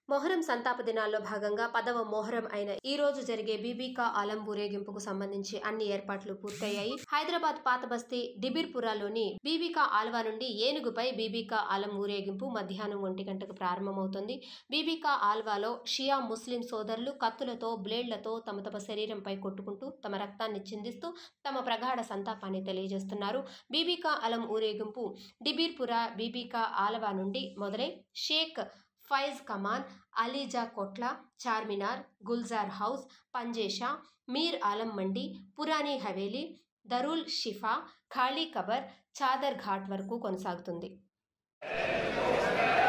మొహరం సంతాప దినాల్లో భాగంగా పదవ మొహరం అయిన ఈ రోజు జరిగే బీబీకా ఆలం ఊరేగింపుకు సంబంధించి అన్ని ఏర్పాట్లు పూర్తయ్యాయి హైదరాబాద్ పాత బస్తీ డిబిర్పురాలోని బీబీకా ఆల్వా నుండి ఏనుగుపై బీబీకా ఆలం ఊరేగింపు మధ్యాహ్నం ఒంటి గంటకు ప్రారంభమవుతుంది బీబీకా ఆల్వాలో షియా ముస్లిం సోదరులు కత్తులతో బ్లేడ్లతో తమ తమ శరీరంపై కొట్టుకుంటూ తమ రక్తాన్ని చిందిస్తూ తమ ప్రగాఢ సంతాపాన్ని తెలియజేస్తున్నారు బీబీకా అలం ఊరేగింపు డిబీర్పురా బీబీకా ఆలవా నుండి మొదలై షేక్ ఫైజ్ కమాన్ అలీజా కొట్ల చార్మినార్ గుల్జార్ హౌస్ పంజేషా మీర్ ఆలం మండి పురానీ హవేలీ దరుల్ షిఫా ఖాళీ కబర్ చాదర్ ఘాట్ వరకు కొనసాగుతుంది